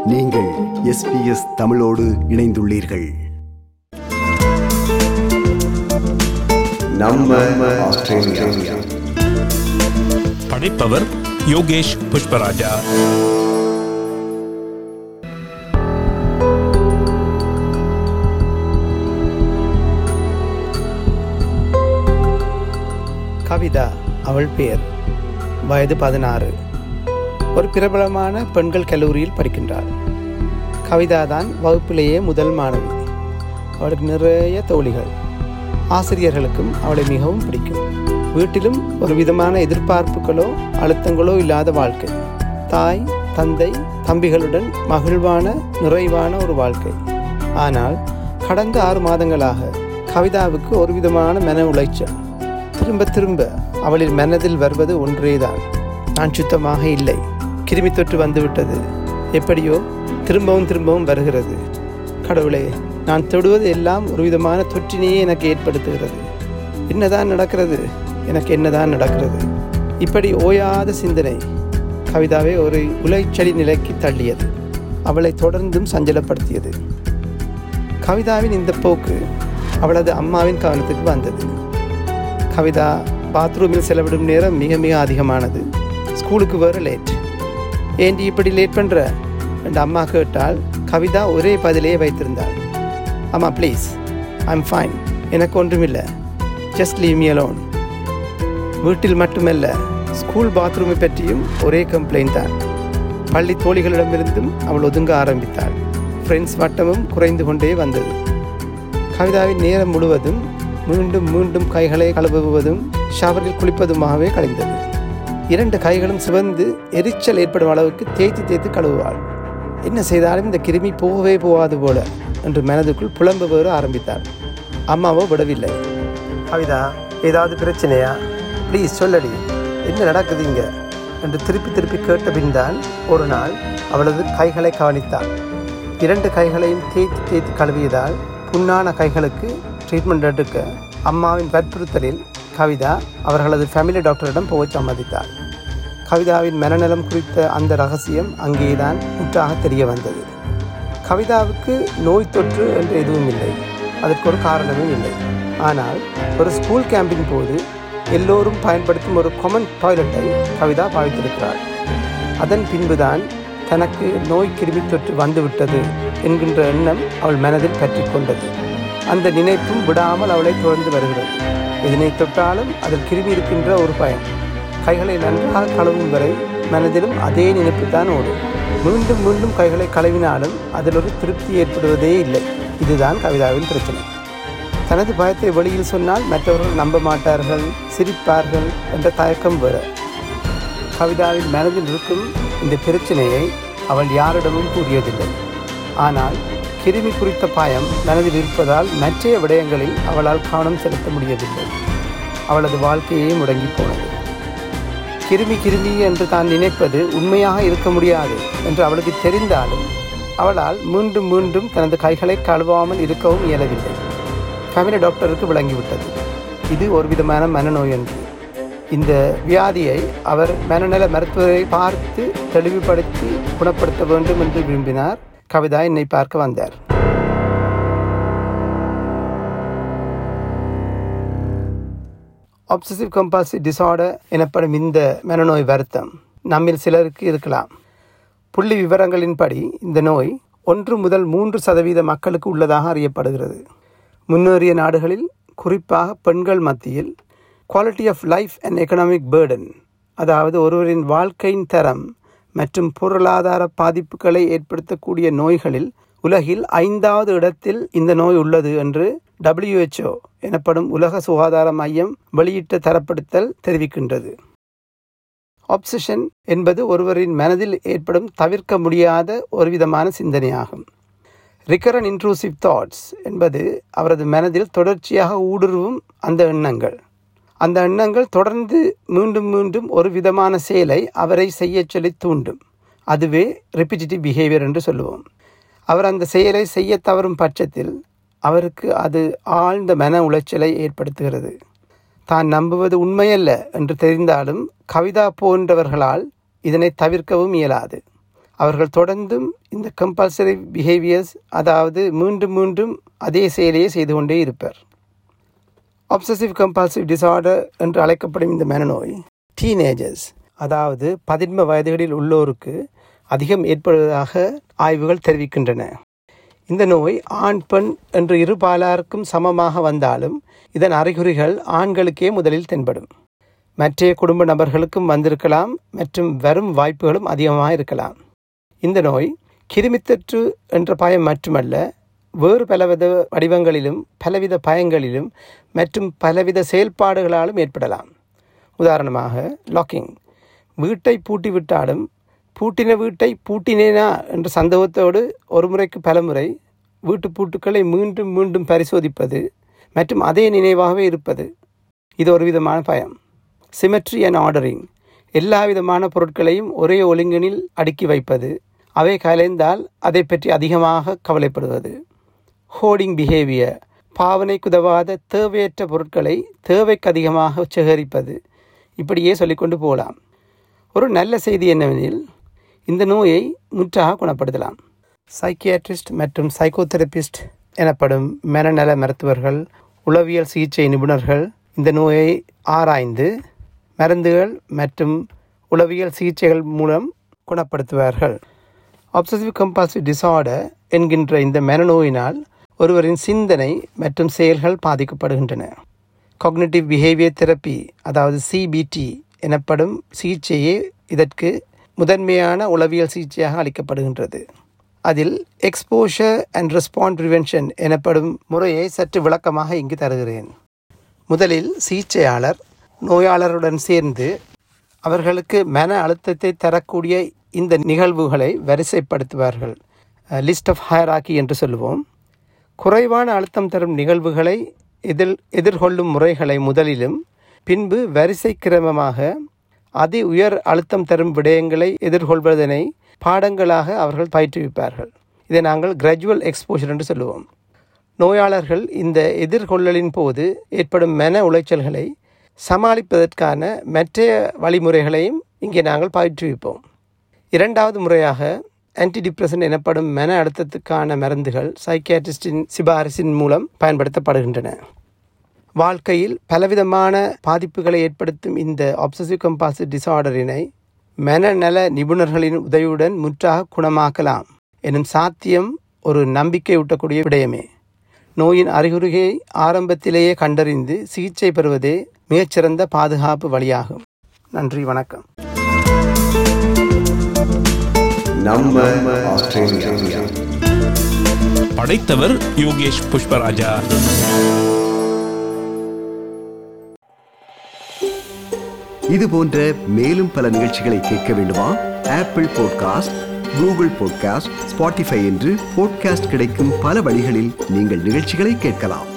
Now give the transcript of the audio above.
நீங்கள் எஸ்பிஎஸ் தமிழோடு இணைந்துள்ளீர்கள் நம்ம ஆஸ்திரேலியா படைப்பவர் யோகேஷ் புஷ்பராஜா கவிதா அவள் பெயர் வயது பதினாறு ஒரு பிரபலமான பெண்கள் கல்லூரியில் படிக்கின்றாள் கவிதா தான் வகுப்பிலேயே முதல் மாணவி அவளுக்கு நிறைய தோழிகள் ஆசிரியர்களுக்கும் அவளை மிகவும் பிடிக்கும் வீட்டிலும் ஒரு விதமான எதிர்பார்ப்புகளோ அழுத்தங்களோ இல்லாத வாழ்க்கை தாய் தந்தை தம்பிகளுடன் மகிழ்வான நிறைவான ஒரு வாழ்க்கை ஆனால் கடந்த ஆறு மாதங்களாக கவிதாவுக்கு ஒரு விதமான மன உளைச்சல் திரும்ப திரும்ப அவளின் மனதில் வருவது ஒன்றேதான் நான் சுத்தமாக இல்லை கிருமி தொற்று வந்துவிட்டது எப்படியோ திரும்பவும் திரும்பவும் வருகிறது கடவுளே நான் தொடுவது எல்லாம் ஒரு விதமான தொற்றினையே எனக்கு ஏற்படுத்துகிறது என்னதான் நடக்கிறது எனக்கு என்னதான் நடக்கிறது இப்படி ஓயாத சிந்தனை கவிதாவை ஒரு உளைச்சலி நிலைக்கு தள்ளியது அவளை தொடர்ந்தும் சஞ்சலப்படுத்தியது கவிதாவின் இந்த போக்கு அவளது அம்மாவின் கவனத்துக்கு வந்தது கவிதா பாத்ரூமில் செலவிடும் நேரம் மிக மிக அதிகமானது ஸ்கூலுக்கு வர லேட் ஏண்டி இப்படி லேட் பண்ணுற என்று அம்மா கேட்டால் கவிதா ஒரே பதிலையே வைத்திருந்தாள் அம்மா ப்ளீஸ் ஐம் ஃபைன் எனக்கு ஒன்றுமில்லை ஜஸ்ட் லீவ் மீ அலோன் வீட்டில் மட்டுமல்ல ஸ்கூல் பாத்ரூமை பற்றியும் ஒரே கம்ப்ளைண்ட் தான் பள்ளி தோழிகளிடமிருந்தும் அவள் ஒதுங்க ஆரம்பித்தாள் ஃப்ரெண்ட்ஸ் வட்டமும் குறைந்து கொண்டே வந்தது கவிதாவின் நேரம் முழுவதும் மீண்டும் மீண்டும் கைகளை கழுவுவதும் ஷவரில் குளிப்பதுமாகவே கழிந்தது இரண்டு கைகளும் சிவந்து எரிச்சல் ஏற்படும் அளவுக்கு தேய்த்து தேய்த்து கழுவுவாள் என்ன செய்தாலும் இந்த கிருமி போகவே போகாது போல என்று மனதுக்குள் புலம்ப வேறு ஆரம்பித்தாள் அம்மாவோ விடவில்லை கவிதா ஏதாவது பிரச்சனையா ப்ளீஸ் சொல்லடி என்ன நடக்குது இங்க என்று திருப்பி திருப்பி கேட்ட பின்தான் ஒரு நாள் அவளது கைகளை கவனித்தாள் இரண்டு கைகளையும் தேய்த்து தேய்த்து கழுவியதால் புண்ணான கைகளுக்கு ட்ரீட்மெண்ட் எடுக்க அம்மாவின் வற்புறுத்தலில் கவிதா அவர்களது ஃபேமிலி டாக்டரிடம் போக சம்மதித்தார் கவிதாவின் மனநலம் குறித்த அந்த ரகசியம் அங்கேதான் முற்றாக தெரிய வந்தது கவிதாவுக்கு நோய் தொற்று என்று எதுவும் இல்லை அதற்கு ஒரு காரணமும் இல்லை ஆனால் ஒரு ஸ்கூல் கேம்பின் போது எல்லோரும் பயன்படுத்தும் ஒரு காமன் டாய்லெட்டை கவிதா பாவித்திருக்கிறாள் அதன் பின்புதான் தனக்கு நோய் கிருமி தொற்று வந்துவிட்டது என்கின்ற எண்ணம் அவள் மனதில் பற்றி கொண்டது அந்த நினைப்பும் விடாமல் அவளை தொடர்ந்து வருகிறது எதனை தொட்டாலும் அதில் கிருமி இருக்கின்ற ஒரு பயம் கைகளை நன்றாக கழுவும் வரை மனதிலும் அதே நினைப்பு தான் ஓடும் மீண்டும் மீண்டும் கைகளை கழுவினாலும் அதில் ஒரு திருப்தி ஏற்படுவதே இல்லை இதுதான் கவிதாவின் பிரச்சனை தனது பயத்தை வெளியில் சொன்னால் மற்றவர்கள் நம்ப மாட்டார்கள் சிரிப்பார்கள் என்ற தயக்கம் வேறு கவிதாவின் மனதில் இருக்கும் இந்த பிரச்சனையை அவள் யாரிடமும் கூறியதில்லை ஆனால் கிருமி குறித்த பாயம் மனதில் இருப்பதால் மற்றைய விடயங்களில் அவளால் கவனம் செலுத்த முடியவில்லை அவளது வாழ்க்கையே முடங்கி போனது கிருமி கிருமி என்று தான் நினைப்பது உண்மையாக இருக்க முடியாது என்று அவளுக்கு தெரிந்தாலும் அவளால் மீண்டும் மீண்டும் தனது கைகளை கழுவாமல் இருக்கவும் இயலவில்லை ஃபேமிலி டாக்டருக்கு விளங்கிவிட்டது இது ஒரு விதமான மனநோய் என்று இந்த வியாதியை அவர் மனநல மருத்துவரை பார்த்து தெளிவுபடுத்தி குணப்படுத்த வேண்டும் என்று விரும்பினார் கவிதா என்னை பார்க்க வந்தார் obsessive compulsive disorder எனப்படும் இந்த மனநோய் வருத்தம் நம்மில் சிலருக்கு இருக்கலாம் புள்ளி விவரங்களின்படி இந்த நோய் ஒன்று முதல் மூன்று சதவீத மக்களுக்கு உள்ளதாக அறியப்படுகிறது முன்னேறிய நாடுகளில் குறிப்பாக பெண்கள் மத்தியில் quality of life and economic burden அதாவது ஒருவரின் வாழ்க்கையின் தரம் மற்றும் பொருளாதார பாதிப்புகளை ஏற்படுத்தக்கூடிய நோய்களில் உலகில் ஐந்தாவது இடத்தில் இந்த நோய் உள்ளது என்று WHO எனப்படும் உலக சுகாதார மையம் வெளியிட்ட தரப்படுத்தல் தெரிவிக்கின்றது ஆப்சஷன் என்பது ஒருவரின் மனதில் ஏற்படும் தவிர்க்க முடியாத ஒரு விதமான சிந்தனையாகும் ரிகரன் இன்ட்ரூசிவ் தாட்ஸ் என்பது அவரது மனதில் தொடர்ச்சியாக ஊடுருவும் அந்த எண்ணங்கள் அந்த எண்ணங்கள் தொடர்ந்து மீண்டும் மீண்டும் ஒரு விதமான செயலை அவரை செய்ய சொல்லி தூண்டும் அதுவே ரிப்பிட்டிவ் பிஹேவியர் என்று சொல்லுவோம் அவர் அந்த செயலை செய்ய தவறும் பட்சத்தில் அவருக்கு அது ஆழ்ந்த மன உளைச்சலை ஏற்படுத்துகிறது தான் நம்புவது உண்மையல்ல என்று தெரிந்தாலும் கவிதா போன்றவர்களால் இதனை தவிர்க்கவும் இயலாது அவர்கள் தொடர்ந்தும் இந்த கம்பல்சரி பிஹேவியர்ஸ் அதாவது மீண்டும் மீண்டும் அதே செயலையே செய்து கொண்டே இருப்பர் obsessive கம்பல்சிவ் டிசார்டர் என்று அழைக்கப்படும் இந்த மனநோய் டீனேஜர்ஸ் அதாவது பதின்ம வயதுகளில் உள்ளோருக்கு அதிகம் ஏற்படுவதாக ஆய்வுகள் தெரிவிக்கின்றன இந்த நோய் ஆண் பெண் என்று இரு பாலாருக்கும் சமமாக வந்தாலும் இதன் அறிகுறிகள் ஆண்களுக்கே முதலில் தென்படும் மற்ற குடும்ப நபர்களுக்கும் வந்திருக்கலாம் மற்றும் வரும் வாய்ப்புகளும் அதிகமாக இருக்கலாம் இந்த நோய் கிருமித்தொற்று என்ற பயம் மட்டுமல்ல வேறு பலவித வடிவங்களிலும் பலவித பயங்களிலும் மற்றும் பலவித செயல்பாடுகளாலும் ஏற்படலாம் உதாரணமாக லாக்கிங் வீட்டை பூட்டிவிட்டாலும் பூட்டின வீட்டை பூட்டினேனா என்ற சந்தேகத்தோடு ஒரு முறைக்கு பலமுறை வீட்டு பூட்டுக்களை மீண்டும் மீண்டும் பரிசோதிப்பது மற்றும் அதே நினைவாகவே இருப்பது இது ஒரு விதமான பயம் சிமெட்ரி அண்ட் ஆர்டரிங் எல்லா விதமான பொருட்களையும் ஒரே ஒழுங்கினில் அடுக்கி வைப்பது அவை கலைந்தால் அதை பற்றி அதிகமாக கவலைப்படுவது ஹோர்டிங் பிஹேவியர் பாவனைக்கு உதவாத தேவையற்ற பொருட்களை தேவைக்கு அதிகமாக சேகரிப்பது இப்படியே சொல்லிக்கொண்டு போகலாம் ஒரு நல்ல செய்தி என்னவெனில் இந்த நோயை முற்றாக குணப்படுத்தலாம் சைக்கியாட்ரிஸ்ட் மற்றும் சைக்கோதெரபிஸ்ட் எனப்படும் மனநல மருத்துவர்கள் உளவியல் சிகிச்சை நிபுணர்கள் இந்த நோயை ஆராய்ந்து மருந்துகள் மற்றும் உளவியல் சிகிச்சைகள் மூலம் குணப்படுத்துவார்கள் obsessive கம்பல்சிவ் டிசார்டர் என்கின்ற இந்த மனநோயினால் ஒருவரின் சிந்தனை மற்றும் செயல்கள் பாதிக்கப்படுகின்றன காக்னிட்டிவ் பிஹேவியர் தெரப்பி அதாவது சிபிடி எனப்படும் சிகிச்சையே இதற்கு முதன்மையான உளவியல் சிகிச்சையாக அளிக்கப்படுகின்றது அதில் எக்ஸ்போஷர் அண்ட் ரெஸ்பாண்ட் ப்ரிவென்ஷன் எனப்படும் முறையை சற்று விளக்கமாக இங்கு தருகிறேன் முதலில் சிகிச்சையாளர் நோயாளருடன் சேர்ந்து அவர்களுக்கு மன அழுத்தத்தை தரக்கூடிய இந்த நிகழ்வுகளை வரிசைப்படுத்துவார்கள் லிஸ்ட் ஆஃப் ஹயராக்கி என்று சொல்லுவோம் குறைவான அழுத்தம் தரும் நிகழ்வுகளை எதிர் எதிர்கொள்ளும் முறைகளை முதலிலும் பின்பு வரிசை கிரமமாக அதி உயர் அழுத்தம் தரும் விடயங்களை எதிர்கொள்வதனை பாடங்களாக அவர்கள் பயிற்றுவிப்பார்கள் இதை நாங்கள் கிராஜுவல் எக்ஸ்போஷர் என்று சொல்லுவோம் நோயாளர்கள் இந்த எதிர்கொள்ளலின் போது ஏற்படும் மன உளைச்சல்களை சமாளிப்பதற்கான மற்ற வழிமுறைகளையும் இங்கே நாங்கள் பயிற்றுவிப்போம் இரண்டாவது முறையாக ஆன்டி டிப்ரெஷன் எனப்படும் மன அழுத்தத்துக்கான மருந்துகள் சைக்கியாட்ரிஸ்டின் சிபாரிசின் மூலம் பயன்படுத்தப்படுகின்றன வாழ்க்கையில் பலவிதமான பாதிப்புகளை ஏற்படுத்தும் இந்த obsessive compulsive டிசார்டரினை மனநல நிபுணர்களின் உதவியுடன் முற்றாக குணமாக்கலாம் எனும் சாத்தியம் ஒரு நம்பிக்கையூட்டக்கூடிய விடயமே நோயின் அறிகுறியை ஆரம்பத்திலேயே கண்டறிந்து சிகிச்சை பெறுவதே மிகச்சிறந்த பாதுகாப்பு வழியாகும் நன்றி வணக்கம் நம்ம ஆஸ்திரேலியா படைத்தவர் யோகேஷ் புஷ்பராஜா இது போன்ற மேலும் பல நிகழ்ச்சிகளை கேட்க வேண்டுமா Apple podcast Google podcast Spotify என்று பாட்காஸ்ட் கிடைக்கும் பல வழிகளில் நீங்கள் நிகழ்ச்சிகளை கேட்கலாம்